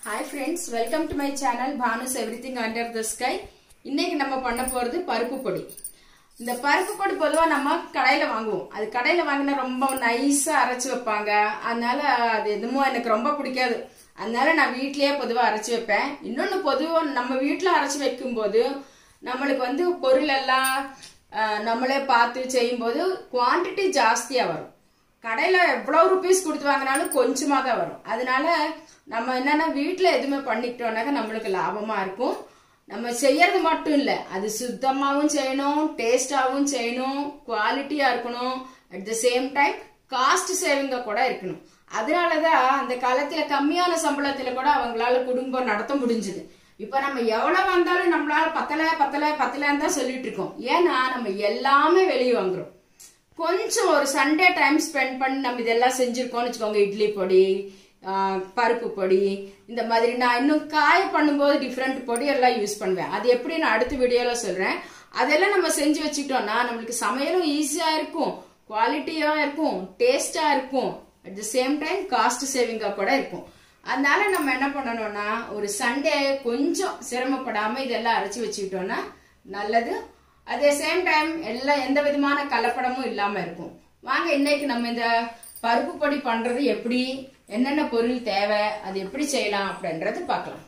hi friends welcome to my channel Bhanu's everything under the sky இன்னைக்கு நம்ம பண்ண போறது பருப்பு பொடி இந்த பருப்பு பொடி பொதுவா நம்ம கடையில வாங்குவோம் அது கடையில வாங்கினா ரொம்ப நைஸா அரைச்சு வைப்பாங்க அதனால அது என்னமோ எனக்கு ரொம்ப பிடிக்காது அதனால நான் வீட்லயே பொதுவா அரைச்சு வைப்பேன் இன்னொன்னு பொதுவா நம்ம வீட்ல அரைச்சு வைக்கும்போது நம்மளுக்கு வந்து பொருள் எல்லாம் அஹ், நம்மளே பார்த்து செய்யும்போது குவாண்டிட்டி ஜாஸ்தியா வரும் கடையில எவ்வளவு ருபீஸ் கொடுத்து வாங்கினாலும் கொஞ்சமா தான் வரும் அதனால நம்ம என்னன்னா வீட்ல எதுவுமே பண்ணிக்கிட்டோம்னாக்க நம்மளுக்கு லாபமா இருக்கும் நம்ம செய்யறது மட்டும் இல்ல அது சுத்தமாவும் செய்யணும் டேஸ்டாவும் செய்யணும் குவாலிட்டியா இருக்கணும் at the same time cost சேவிங்கா கூட இருக்கணும் அதனாலதான் அந்த காலத்துல கம்மியான சம்பளத்துல கூட அவங்களால குடும்பம் நடத்த முடிஞ்சது இப்ப நம்ம எவ்வளவு வந்தாலும் நம்மளால பத்தல பத்தல பத்தலன்னு தான் சொல்லிட்டு இருக்கோம் ஏன்னா நம்ம எல்லாமே வெளியே வாங்குறோம் கொஞ்சம் ஒரு சண்டே டைம் ஸ்பெண்ட் பண்ணி நம்ம இதெல்லாம் செஞ்சிருக்கோம்னு வச்சுக்கோங்க இட்லி பொடி ஆ, பருப்பு பொடி இந்த மாதிரி நான் இன்னும் காய பண்ணும்போது டிஃப்ரெண்ட் பொடி எல்லாம் யூஸ் பண்ணுவேன் அது எப்படி நான் அடுத்த வீடியோல சொல்றேன் அதெல்லாம் நம்ம செஞ்சு வச்சுக்கிட்டோம்னா நம்மளுக்கு சமையலும் ஈஸியா இருக்கும் குவாலிட்டியா இருக்கும் டேஸ்டா இருக்கும் at the same time cost சேவிங்கா கூட இருக்கும் அதனால நம்ம என்ன பண்ணணும்னா ஒரு சண்டே கொஞ்சம் சிரமப்படாம இதெல்லாம் அரைச்சி வச்சுக்கிட்டோம்னா நல்லது அதே சேம் டைம் எல்லா எந்த விதமான கலப்படமும் இல்லாம இருக்கும் வாங்க இன்னைக்கு நம்ம இந்த பருப்பு பொடி பண்றது எப்படி என்னென்ன பொருள் தேவை அது எப்படி செய்யலாம் அப்படின்றது பார்க்கலாம்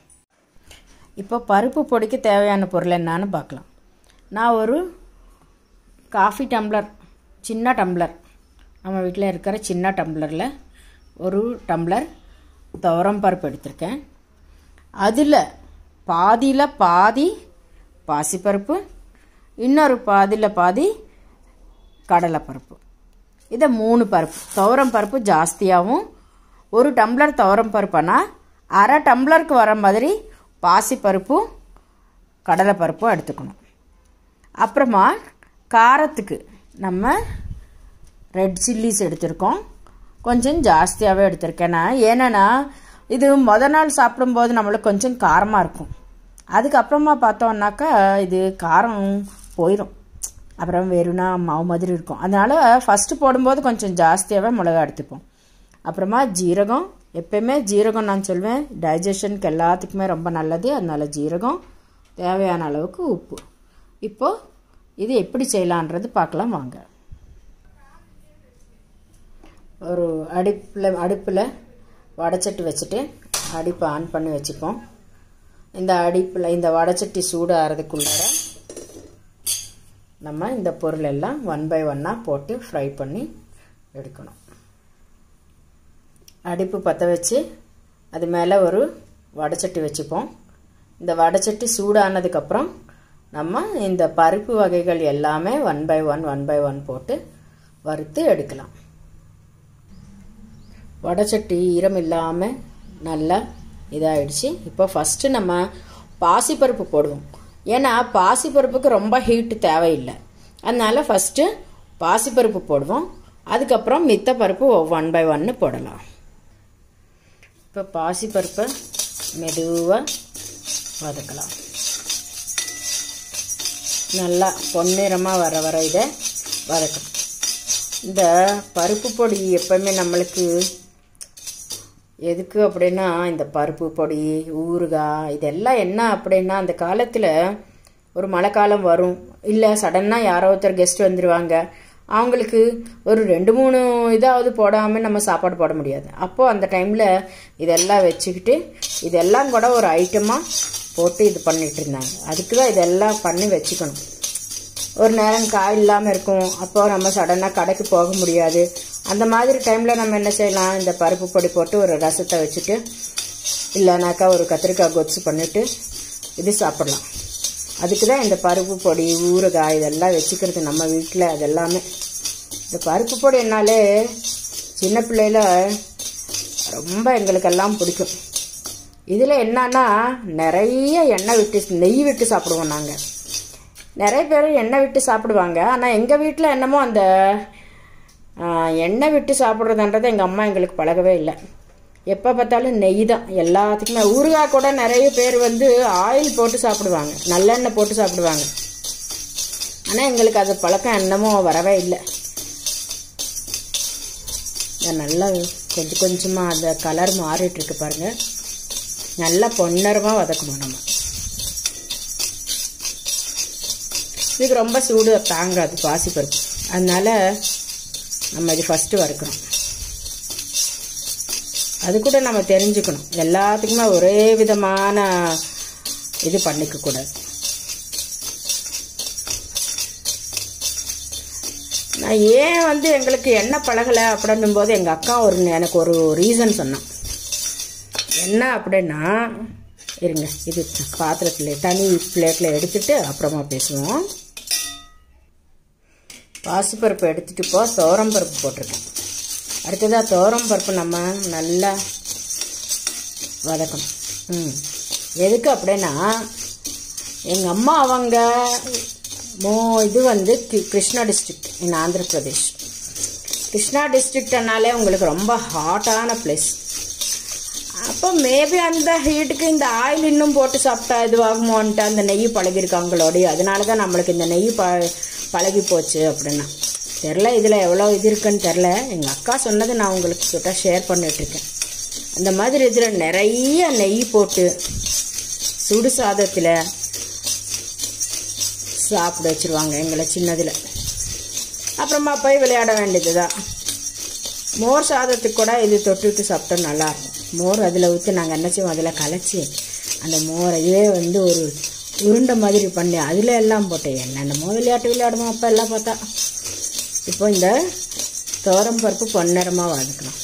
இப்போ பருப்பு பொடிக்கு தேவையான பொருள் என்னன்னு பார்க்கலாம் நான் ஒரு காஃபி டம்ளர் சின்ன டம்ளர் நம்ம வீட்டில் இருக்கிற சின்ன டம்ளரில் ஒரு டம்ளர் துவரம் பருப்பு எடுத்திருக்கேன் அதில் பாதியில் பாதி பாசிப்பருப்பு இன்னொரு பாதியில் பாதி கடலைப்பருப்பு இதை மூணு பருப்பு துவரம் பருப்பு ஜாஸ்தியாகவும் ஒரு டம்ளர் துவரம் பருப்புனா அரை டம்ளருக்கு வர மாதிரி பாசிப்பருப்பும் கடலைப்பருப்பும் எடுத்துக்கணும் அப்புறமா காரத்துக்கு நம்ம ரெட் சில்லிஸ் எடுத்திருக்கோம் கொஞ்சம் ஜாஸ்தியாகவே எடுத்திருக்கேன் நான் ஏன்னா இது முத நாள் சாப்பிடும்போது நம்மளுக்கு கொஞ்சம் காரமாக இருக்கும் அதுக்கப்புறமா பார்த்தோம்னாக்கா இது காரம் போயிடும் அப்புறம் வெறும்னா மாவு மாதிரி இருக்கும் அதனால் ஃபஸ்ட்டு போடும்போது கொஞ்சம் ஜாஸ்தியாகவே மிளகா எடுத்துப்போம் அப்புறமா ஜீரகம் எப்பயுமே ஜீரகம் நான் சொல்வேன் டைஜஷனுக்கு எல்லாத்துக்குமே ரொம்ப நல்லது அதனால ஜீரகம் தேவையான அளவுக்கு உப்பு இப்போது இது எப்படி செய்யலான்றது பார்க்கலாம் வாங்க ஒரு அடுப்பில் அடுப்பில் வடைச்சட்டி வச்சுட்டு அடுப்பை ஆன் பண்ணி வச்சுப்போம் இந்த அடுப்பில் இந்த வடைச்சட்டி சூடு ஆறதுக்குள்ளார நம்ம இந்த பொருள் எல்லாம் ஒன் பை ஒன்னாக போட்டு ஃப்ரை பண்ணி எடுக்கணும் அடுப்பு பற்ற வச்சு அது மேலே ஒரு வடைச்சட்டி வச்சுப்போம் இந்த வடைச்சட்டி சூடானதுக்கப்புறம் நம்ம இந்த பருப்பு வகைகள் எல்லாமே one by one one by one போட்டு வறுத்து எடுக்கலாம் வடைச்சட்டி ஈரம் இல்லாமல் நல்லா இதாகிடுச்சு இப்போ ஃபஸ்ட்டு நம்ம பாசிப்பருப்பு போடுவோம் ஏன்னா பாசிப்பருப்புக்கு ரொம்ப ஹீட்டு தேவையில்லை அதனால ஃபஸ்ட்டு பாசிப்பருப்பு போடுவோம் அதுக்கப்புறம் மித்த பருப்பு ஒன் பை ஒன்று போடலாம் இப்போ பாசிப்பருப்பை மெதுவாக வதக்கலாம் நல்லா பொன்னிறமாக வர வர இதை வதக்கணும் இந்த பருப்பு பொடி எப்பவுமே நம்மளுக்கு எதுக்கு அப்படின்னா இந்த பருப்பு பொடி ஊறுகாய் இதெல்லாம் என்ன அப்படின்னா அந்த காலத்தில் ஒரு மழை காலம் வரும் இல்லை சடனாக யாரோ ஒருத்தர் கெஸ்ட் வந்துடுவாங்க அவங்களுக்கு ஒரு ரெண்டு மூணு இதாவது போடாமல் நம்ம சாப்பாடு போட முடியாது அப்போது அந்த டைமில் இதெல்லாம் வச்சுக்கிட்டு இதெல்லாம் கூட ஒரு ஐட்டமாக போட்டு இது பண்ணிட்டு இருந்தாங்க அதுக்கு தான் இதெல்லாம் பண்ணி வச்சுக்கணும் ஒரு நேரம் காய் இல்லாமல் இருக்கும் அப்போ நம்ம சடனாக கடைக்கு போக முடியாது அந்த மாதிரி டைமில் நம்ம என்ன செய்யலாம் இந்த பருப்பு பொடி போட்டு ஒரு ரசத்தை வச்சுட்டு இல்லைனாக்கா ஒரு கத்திரிக்காய் கொத்து பண்ணிட்டு இது சாப்பிடலாம் அதுக்கு தான் இந்த பருப்பு பொடி ஊறுகாய் இதெல்லாம் வச்சுக்கிறது நம்ம வீட்டில் அதெல்லாமே இந்த பருப்பு பொடி என்னாலே சின்ன பிள்ளையில ரொம்ப எங்களுக்கெல்லாம் பிடிக்கும் இதில் என்னன்னா நிறைய எண்ணெய் விட்டு நெய் விட்டு சாப்பிடுவோம் நாங்கள் நிறைய பேர் எண்ணெய் விட்டு சாப்பிடுவாங்க ஆனால் எங்கள் வீட்டில் என்னமோ அந்த ஆ, எண்ணெய் விட்டு சாப்பிட்றதுன்றது எங்கள் அம்மா எங்களுக்கு பழகவே இல்லை எப்போ பார்த்தாலும் நெய் தான் எல்லாத்துக்குமே ஊறுகாய் கூட நிறைய பேர் வந்து ஆயில் போட்டு சாப்பிடுவாங்க நல்லெண்ணெய் போட்டு சாப்பிடுவாங்க ஆனால் எங்களுக்கு அது பழக்கம் என்னமோ வரவே இல்லை இது நல்லா கொஞ்சம் கொஞ்சமாக அந்த கலர் மாறிட்டு இருக்கு பாருங்க நல்லா பொன்னரமாக வதக்கணும் நம்ம இதுக்கு ரொம்ப சூடு தாங்காது பாசிப்பருப்பு அதனால நம்ம இது ஃபஸ்ட்டு வறுக்கிறோம் அது கூட நம்ம தெரிஞ்சுக்கணும் எல்லாத்துக்குமே ஒரே விதமான இது பண்ணிக்க கூடாது நான் ஏன் வந்து எங்களுக்கு எண்ணெய் பழகலை அப்படின்னும் போது எங்கள் அக்கா ஒரு எனக்கு ஒரு ரீசன் சொன்னான் என்ன அப்படின்னா இருங்க இது பாத்திரத்தில் தனி பிளேட்டில் எடுத்துட்டு அப்புறமா பேசுவோம் பாசிப்பருப்பு எடுத்துட்டு போ துவரம் பருப்பு போட்டிருக்கேன் அடுத்ததாக துவரம் பருப்பு நம்ம நல்லா வதக்கணும் ம் எதுக்கு அப்படின்னா எங்கள் அம்மா அவங்க மோ இது வந்து கி- கிருஷ்ணா டிஸ்ட்ரிக்ட் இன் ஆந்திர பிரதேஷ் கிருஷ்ணா டிஸ்ட்ரிக்ட்னாலே உங்களுக்கு ரொம்ப ஹாட்டான பிளேஸ் அப்போ மேபி அந்த ஹீட்டுக்கு இந்த ஆயில் இன்னும் போட்டு சாப்பிட்டா இதுவாகுமோன்ட்டு அந்த நெய் பழகிருக்காங்களோடய அதனால தான் நம்மளுக்கு இந்த நெய் ப பழகி போச்சு அப்படின்னா தெரில இதில் எவ்வளோ இது இருக்குன்னு தெரில எங்கள் அக்கா சொன்னதை நான் உங்களுக்கு கிட்ட ஷேர் பண்ணிகிட்ருக்கேன் அந்த மாதிரி இதில் நிறைய நெய் போட்டு சுடு சாதத்தில் சாப்பிட வச்சுருவாங்க எங்களை சின்னதில் அப்புறமா போய் விளையாட வேண்டியது தான் மோர் சாதத்துக்கு கூட இது தொட்டுட்டு சாப்பிட்டா நல்லாயிருக்கும் மோர் அதில் ஊற்றி நாங்கள் என்ன செய்வோம் அதில் கலைச்சி அந்த மோரையே வந்து ஒரு உருண்டை மாதிரி பண்ணி அதில் எல்லாம் போட்டு என்னென்னமோ விளையாட்டு விளையாடுவோம் அப்போ எல்லாம் பார்த்தா இப்போ இந்த துவரம் பருப்பு பொன்னிறமாக வதக்கலாம்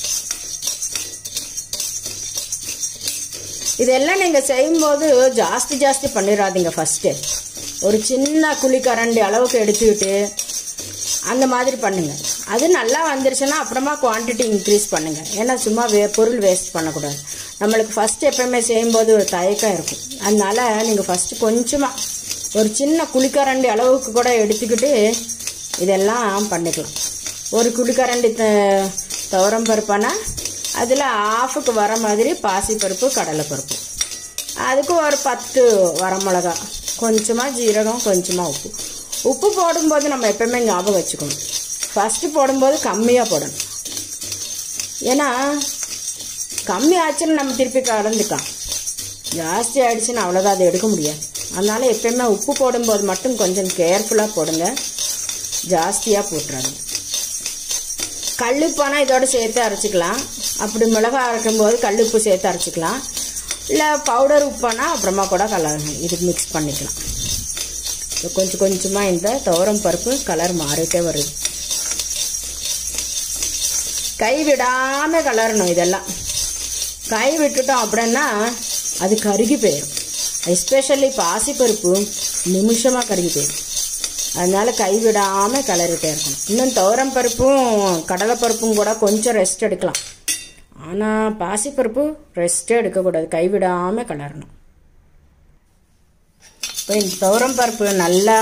இதெல்லாம் நீங்கள் செய்யும்போது ஜாஸ்தி ஜாஸ்தி பண்ணிடாதீங்க ஃபஸ்ட்டு ஒரு சின்ன குழிக்கரண்டி அளவுக்கு எடுத்துக்கிட்டு அந்த மாதிரி பண்ணுங்க அது நல்லா வந்துருச்சுன்னா அப்புறமா குவான்டிட்டி இன்க்ரீஸ் பண்ணுங்க ஏன்னா சும்மா வே பொருள் வேஸ்ட் பண்ணக்கூடாது நம்மளுக்கு ஃபஸ்ட்டு எப்பவுமே செய்யும்போது ஒரு தயக்கம் இருக்கும் அதனால நீங்கள் ஃபஸ்ட்டு கொஞ்சமாக ஒரு சின்ன குழிக்கரண்டி அளவுக்கு கூட எடுத்துக்கிட்டு இதெல்லாம் பண்ணிக்கலாம் ஒரு குழிக்கரண்டி த துவரம் பருப்பானா அதில் ஆஃபுக்கு வர மாதிரி பாசிப்பருப்பு கடலைப்பருப்பு அதுக்கு ஒரு பத்து வரமிளகா கொஞ்சமாக ஜீரகம் கொஞ்சமாக உப்பு உப்பு போடும்போது நம்ம எப்பவுமே ஞாபகம் வச்சுக்கணும் ஃபஸ்ட்டு போடும்போது கம்மியாக போடணும் ஏன்னா கம்மி ஆச்சுன்னு நம்ம திருப்பி கலந்துக்கலாம் ஜாஸ்தி ஆயிடுச்சுன்னு அவ்வளோதான் அதை எடுக்க முடியாது அதனால எப்பயுமே உப்பு போடும்போது மட்டும் கொஞ்சம் கேர்ஃபுல்லாக போடுங்க ஜாஸ்தியாக போட்டுறாங்க கல்லுப்பானா இதோட சேர்த்து அரைச்சிக்கலாம் அப்படி மிளகா அரைக்கும்போது கல்லுப்பு சேர்த்து அரைச்சிக்கலாம் இல்லை பவுடர் உப்பானா அப்புறமா கூட கலர் இது மிக்ஸ் பண்ணிக்கலாம் இப்போ கொஞ்சம் கொஞ்சமாக இந்த துவரம் பருப்பு கலர் மாறிட்டே வருது கை விடாமல் கலரணும் இதெல்லாம் கை விட்டுட்டோம் அப்படின்னா அது கருகி போயிடும் எஸ்பெஷலி பாசிப்பருப்பு நிமிஷமாக கருகி போயிடும் அதனால கை விடாமல் கிளறிட்டே இருக்கணும் இன்னும் துவரம் பருப்பும் கடலைப்பருப்பும் கூட கொஞ்சம் ரெஸ்ட் எடுக்கலாம் ஆனால் பாசிப்பருப்பு ரெஸ்ட்டே எடுக்கக்கூடாது கை விடாமல் கிளறணும் இப்போ இந்த துவரம் பருப்பு நல்லா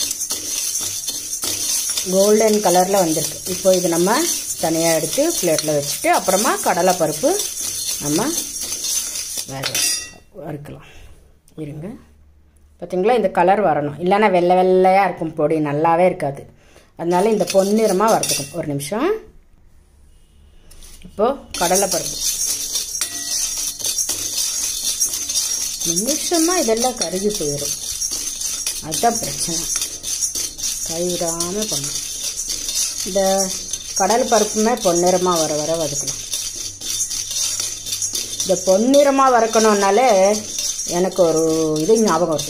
கோல்டன் கலரில் வந்திருக்கு இப்போ இது நம்ம தனியாக எடுத்து பிளேட்டில் வச்சுட்டு அப்புறமா கடலைப்பருப்பு நம்ம வேக வறுக்கலாம் இருங்க பார்த்தீங்களா இந்த கலர் வரணும் இல்லைன்னா வெள்ளை வெள்ளையாக இருக்கும் பொடி நல்லாவே இருக்காது அதனால இந்த பொன்னிறமாக வறுத்துக்கும் ஒரு நிமிஷம் இப்போது கடலைப்பருப்பு நிமிஷமாக இதெல்லாம் கருகி போயிடும் அதுதான் பிரச்சனை கைவிடாமல் பண்ணணும் இந்த கடல் பருப்புமே பொன்னிறமாக வர வர வதக்கலாம் இந்த பொன்னிறமாக வறுக்கணுன்னாலே எனக்கு ஒரு இது ஞாபகம் வருது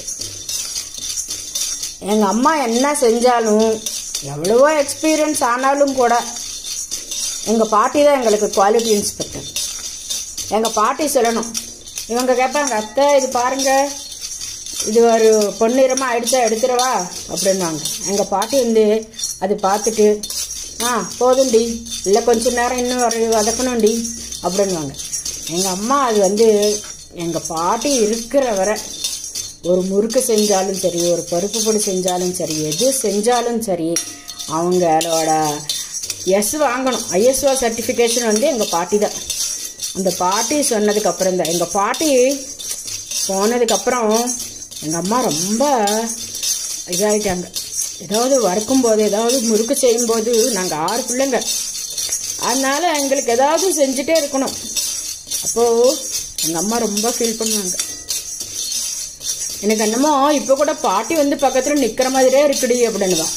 எங்கள் அம்மா என்ன செஞ்சாலும் எவ்வளவோ எக்ஸ்பீரியன்ஸ் ஆனாலும் கூட எங்கள் பாட்டி தான் எங்களுக்கு குவாலிட்டி இன்ஸ்பெக்டர் எங்கள் பாட்டி சொல்லணும் இவங்க கேட்பாங்க அத்தை இது பாருங்க இது ஒரு பொன்னிறமாக ஆயிடுச்சா எடுத்துடவா அப்படின்வாங்க எங்கள் பாட்டி வந்து அது பார்த்துட்டு ஆ போதும்டி இல்லை கொஞ்ச நேரம் இன்னும் ஒரு வதக்கணும்டி அப்படின்வாங்க எங்கள் அம்மா அது வந்து எங்கள் பாட்டி இருக்கிற வரை ஒரு முறுக்கு செஞ்சாலும் சரி ஒரு பருப்பு பொடி செஞ்சாலும் சரி எது செஞ்சாலும் சரி அவங்களோட எஸ் வாங்கணும் ஐஎஸ்ஓ சர்டிஃபிகேஷன் வந்து எங்கள் பாட்டி தான் அந்த பாட்டி சொன்னதுக்கு அப்புறம் தான் எங்கள் பாட்டி போனதுக்கப்புறம் எங்கள் அம்மா ரொம்ப இதாகிட்டாங்க ஏதாவது வறுக்கும்போது ஏதாவது முறுக்கு செய்யும்போது நாங்கள் ஆறு பிள்ளைங்க அதனால் எங்களுக்கு ஏதாவது செஞ்சுட்டே இருக்கணும் அப்போது எங்கள் அம்மா ரொம்ப ஃபீல் பண்ணுவாங்க எனக்கு என்னமோ இப்போ கூட பாட்டி வந்து பக்கத்தில் நிற்கிற மாதிரியே இருக்குடி அப்படின்னுவா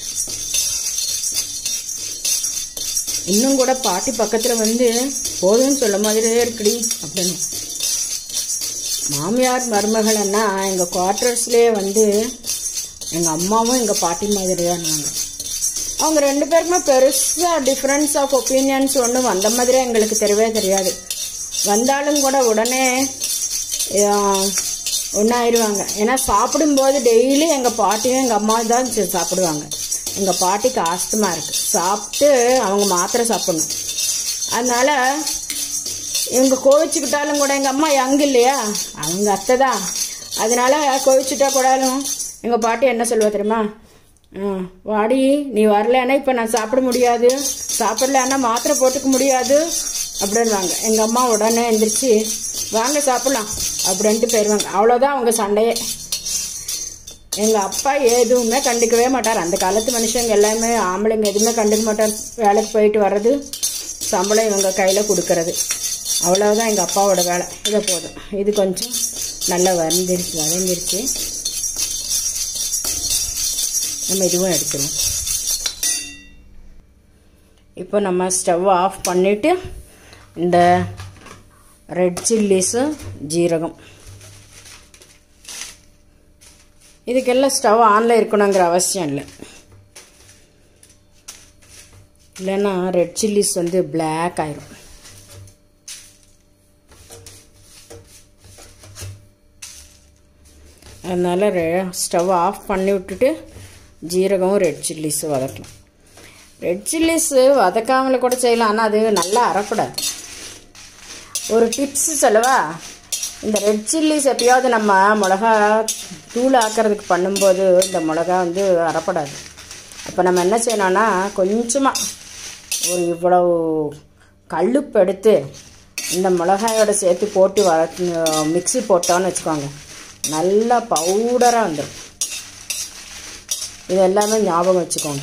இன்னும் கூட பாட்டி பக்கத்தில் வந்து போதும்னு சொல்ல மாதிரியே இருக்குடி அப்படின்னு மாமியார் மருமகள்னா எங்கள் குவார்ட்டர்ஸ்லேயே வந்து எங்கள் அம்மாவும் எங்கள் பாட்டி மாதிரி தான் இருந்தாங்க அவங்க ரெண்டு பேருக்குமே பெருசாக டிஃப்ரென்ஸ் ஆஃப் ஒப்பீனியன்ஸ் ஒன்றும் வந்த மாதிரியே எங்களுக்கு தெரியவே தெரியாது வந்தாலும் கூட உடனே ஒன்றாயிருவாங்க ஏன்னா சாப்பிடும்போது டெய்லி எங்கள் பாட்டியும் எங்கள் அம்மா தான் சே- சாப்பிடுவாங்க எங்கள் பாட்டிக்கு ஆஸ்துமா இருக்குது சாப்பிட்டு அவங்க மாத்திரை சாப்பிடணும் அதனால் இவங்க கோவிச்சுக்கிட்டாலும் கூட எங்கள் அம்மா யங் இல்லையா அவங்க அத்தை தான் அதனால கோவிச்சுட்டா கூடாலும் எங்கள் பாட்டி என்ன சொல்லுவா தெரியுமா ஆ, வாடி நீ வரலன்னா இப்போ நான் சாப்பிட முடியாது சாப்பிடலன்னா மாத்திரை போட்டுக்க முடியாது அப்படின்வாங்க எங்கள் அம்மா உடனே எந்திரிச்சு வாங்க சாப்பிடலாம் அப்படின்ட்டு போயிடுவாங்க அவ்வளோதான் அவங்க சண்டையே எங்கள் அப்பா எதுவுமே கண்டுக்கவே மாட்டார் அந்த காலத்து மனுஷங்க எல்லாமே ஆம்பளைங்க எதுவுமே கண்டுக்க மாட்டார் வேலைக்கு போயிட்டு வர்றது சம்பளம் இவங்க கையில் கொடுக்கறது அவ்வளவுதான் எங்கள் அப்பாவோட வேலை இதை போதும் இது கொஞ்சம் நல்லா வந்திருச்சு வதங்கிருச்சு நம்ம இதுவும் எடுத்துருவோம் இப்போ நம்ம ஸ்டவ் ஆஃப் பண்ணிவிட்டு இந்த ரெட் சில்லிஸு ஜீரகம் இதுக்கெல்லாம் ஸ்டவ் ஆனில் இருக்கணுங்கிற அவசியம் இல்லை இல்லைன்னா ரெட் சில்லிஸ் வந்து பிளாக் ஆயிரும் அதனால் ஸ்டவ் ஆஃப் பண்ணி விட்டுட்டு ஜீரகம் ரெட் சில்லிஸு வதக்கலாம் ரெட் சில்லிஸு வதக்காமல கூட செய்யலாம் ஆனால் அது நல்லா அரைப்படாது ஒரு டிப்ஸ் சொல்லவா இந்த ரெட் சில்லிஸ் எப்பயாவது நம்ம மிளகா தூள் ஆக்கிறதுக்கு பண்ணும்போது இந்த மிளகா வந்து அரைப்படாது அப்போ நம்ம என்ன செய்யணும்னா கொஞ்சமாக ஒரு இவ்வளவு கல்லுப்பு எடுத்து இந்த மிளகாயோட சேர்த்து போட்டு வர மிக்ஸி போட்டோன்னு வச்சுக்கோங்க நல்லா பவுடராக வந்துடும் இது எல்லாமே ஞாபகம் வச்சுக்கோங்க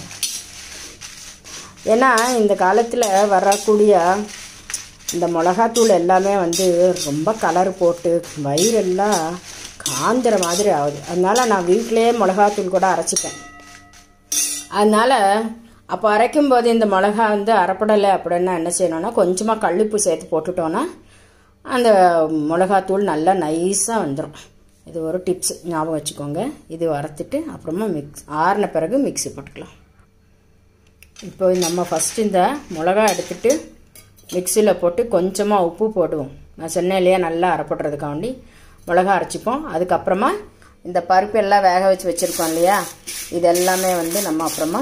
ஏன்னா இந்த காலத்தில் வரக்கூடிய இந்த மிளகாத்தூள் எல்லாமே வந்து ரொம்ப கலர் போட்டு வயிறெல்லாம் காந்துற மாதிரி ஆகுது அதனால நான் வீட்டிலேயே மிளகாத்தூள் கூட அரைச்சிப்பேன் அதனால் அப்போ அரைக்கும் போது இந்த மிளகா வந்து அரைப்படலை அப்படின்னா என்ன செய்யணும்னா கொஞ்சமாக கல்லுப்பு சேர்த்து போட்டுட்டோன்னா அந்த மிளகாத்தூள் நல்லா நைஸாக வந்துடும் இது ஒரு டிப்ஸ் ஞாபகம் வச்சுக்கோங்க இது வறுத்துட்டு அப்புறமா மிக்ஸ் ஆறின பிறகு மிக்ஸி போட்டுக்கலாம் இப்போ நம்ம ஃபஸ்ட்டு இந்த மிளகா எடுத்துட்டு மிக்சியில் போட்டு கொஞ்சமாக உப்பு போடுவோம் நான் சொன்னேன் இல்லையா நல்லா அரைப்படுறதுக்காண்டி மிளகா அரைச்சிப்போம் அதுக்கப்புறமா இந்த பருப்பு எல்லாம் வேக வச்சு வச்சுருக்கோம் இல்லையா இது எல்லாமே வந்து நம்ம அப்புறமா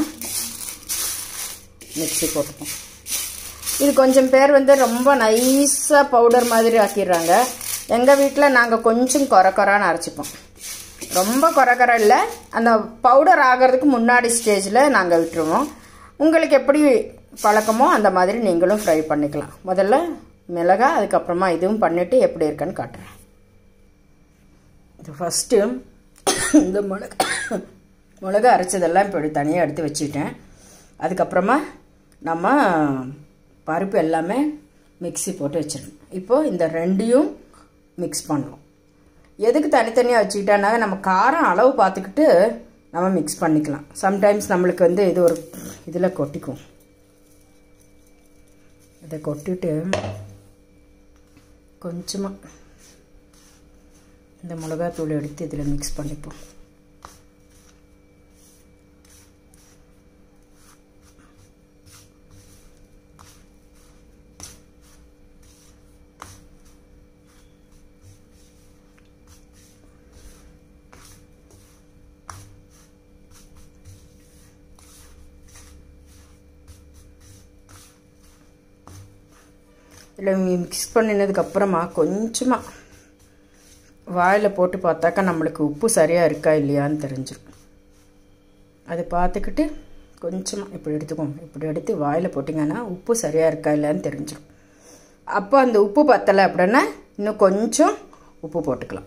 மிக்ஸி போட்டுப்போம் இது கொஞ்சம் பேர் வந்து ரொம்ப நைஸாக பவுடர் மாதிரி ஆக்கிடுறாங்க எங்கள் வீட்டில் நாங்கள் கொஞ்சம் குறை குறான்னு அரைச்சிப்போம் ரொம்ப குறை குறை இல்லை அந்த பவுடர் ஆகிறதுக்கு முன்னாடி ஸ்டேஜில் நாங்கள் விட்டுருவோம் உங்களுக்கு எப்படி பழக்கமோ அந்த மாதிரி நீங்களும் ஃப்ரை பண்ணிக்கலாம் முதல்ல மிளகா அதுக்கப்புறமா இதுவும் பண்ணிவிட்டு எப்படி இருக்குன்னு காட்டுறேன் இது ஃபஸ்ட்டு இந்த மிளகா மிளகா அரைச்சதெல்லாம் இப்போ தனியாக எடுத்து வச்சுட்டேன் அதுக்கப்புறமா நம்ம பருப்பு எல்லாமே மிக்ஸி போட்டு வச்சிடணும் இப்போது இந்த ரெண்டையும் மிக்ஸ் பண்ணுவோம் எதுக்கு தனித்தனியாக வச்சுக்கிட்டோன்னா நம்ம காரம் அளவு பார்த்துக்கிட்டு நம்ம மிக்ஸ் பண்ணிக்கலாம் சம்டைம்ஸ் நம்மளுக்கு வந்து இது ஒரு இதில் கொட்டிக்கும் இதை கொட்டிட்டு கொஞ்சமாக இந்த மிளகாத்தூள் எடுத்து இதில் மிக்ஸ் பண்ணிப்போம் இதில் மிக்ஸ் பண்ணினதுக்கப்புறமா கொஞ்சமாக வாயில் போட்டு பார்த்தாக்கா நம்மளுக்கு உப்பு சரியாக இருக்கா இல்லையான்னு தெரிஞ்சிடும் அதை பார்த்துக்கிட்டு கொஞ்சமாக இப்படி எடுத்துக்கோங்க இப்படி எடுத்து வாயில் போட்டிங்கன்னா உப்பு சரியாக இருக்கா இல்லையான்னு தெரிஞ்சிடும் அப்போ அந்த உப்பு பத்தலை அப்படின்னா இன்னும் கொஞ்சம் உப்பு போட்டுக்கலாம்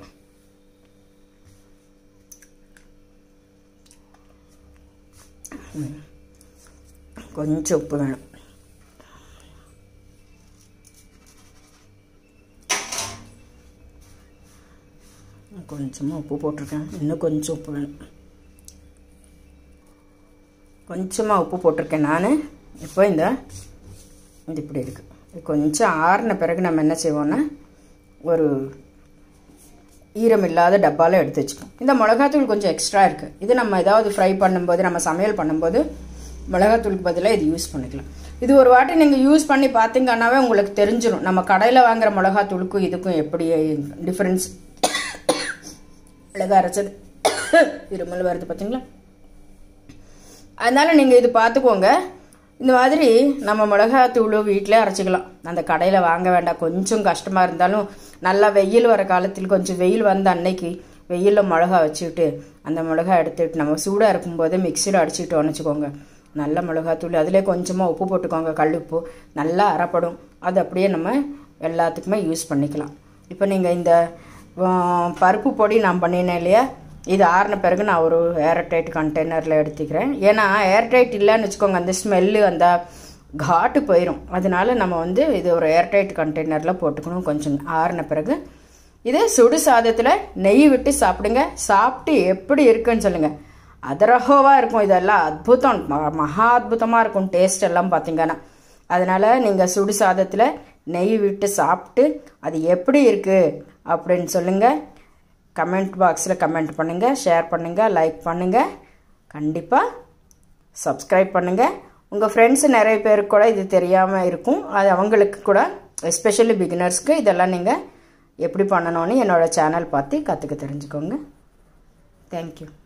கொஞ்சம் உப்பு வேணும் கொஞ்சமாக உப்பு போட்டிருக்கேன் இன்னும் கொஞ்சம் உப்பு வேணும் கொஞ்சமாக உப்பு போட்டிருக்கேன் நான் இப்போ இந்த இது இப்படி இருக்குது இது கொஞ்சம் ஆறின பிறகு நம்ம என்ன செய்வோம்னா ஒரு ஈரம் இல்லாத டப்பாவில் எடுத்து வச்சுக்கோம் இந்த மிளகாத்தூள் கொஞ்சம் எக்ஸ்ட்ரா இருக்குது இது நம்ம ஏதாவது ஃப்ரை பண்ணும்போது நம்ம சமையல் பண்ணும்போது மிளகாத்தூளுக்கு பதிலாக இது யூஸ் பண்ணிக்கலாம் இது ஒரு வாட்டி நீங்கள் யூஸ் பண்ணி பார்த்தீங்கன்னாவே உங்களுக்கு தெரிஞ்சிடும் நம்ம கடையில் வாங்குற மிளகாத்தூளுக்கும் இதுக்கும் எப்படி டிஃப்ரென்ஸ் மிளகா அரைச்சது இருமல் வருது பார்த்தீங்களா அதனால் நீங்கள் இது பார்த்துக்கோங்க இந்த மாதிரி நம்ம மிளகாத்தூள் வீட்டிலே அரைச்சிக்கலாம் அந்த கடையில் வாங்க வேண்டாம் கொஞ்சம் கஷ்டமாக இருந்தாலும் நல்லா வெயில் வர காலத்தில் கொஞ்சம் வெயில் வந்த அன்னைக்கு வெயிலில் மிளகா வச்சுக்கிட்டு அந்த மிளகா எடுத்துட்டு நம்ம சூடாக இருக்கும்போது மிக்சியில் அடிச்சுக்கிட்டோம்னு வச்சுக்கோங்க நல்ல மிளகாத்தூள் அதிலே கொஞ்சமாக உப்பு போட்டுக்கோங்க கல் உப்பு நல்லா அரைப்படும் அது அப்படியே நம்ம எல்லாத்துக்குமே யூஸ் பண்ணிக்கலாம் இப்போ நீங்கள் இந்த பருப்பு பொடி நான் பண்ணினேன் இல்லையா இது ஆறின பிறகு நான் ஒரு ஏர்டைட் கண்டெய்னரில் எடுத்துக்கிறேன் ஏன்னா ஏர்டைட் இல்லைன்னு வச்சுக்கோங்க அந்த ஸ்மெல்லு அந்த காட்டு போயிடும் அதனால நம்ம வந்து இது ஒரு ஏர்டைட் கண்டெய்னரில் போட்டுக்கணும் கொஞ்சம் ஆறின பிறகு இது சுடு சாதத்தில் நெய் விட்டு சாப்பிடுங்க சாப்பிட்டு எப்படி இருக்குன்னு சொல்லுங்கள் அதரகோவாக இருக்கும் இதெல்லாம் அற்புதம் மகா அற்புதமாக இருக்கும் டேஸ்ட் எல்லாம் பார்த்தீங்கன்னா அதனால் நீங்கள் சுடு சாதத்தில் நெய் விட்டு சாப்பிட்டு அது எப்படி இருக்குது அப்படின்னு சொல்லுங்கள் கமெண்ட் பாக்ஸில் கமெண்ட் பண்ணுங்கள் ஷேர் பண்ணுங்கள் லைக் பண்ணுங்கள் கண்டிப்பாக சப்ஸ்கிரைப் பண்ணுங்கள் உங்கள் ஃப்ரெண்ட்ஸு நிறைய பேருக்கு கூட இது தெரியாமல் இருக்கும் அது அவங்களுக்கு கூட எஸ்பெஷலி பிகினர்ஸ்க்கு இதெல்லாம் நீங்கள் எப்படி பண்ணணும்னு என்னோடய சேனல் பார்த்து கற்றுக்க தெரிஞ்சுக்கோங்க தேங்க்யூ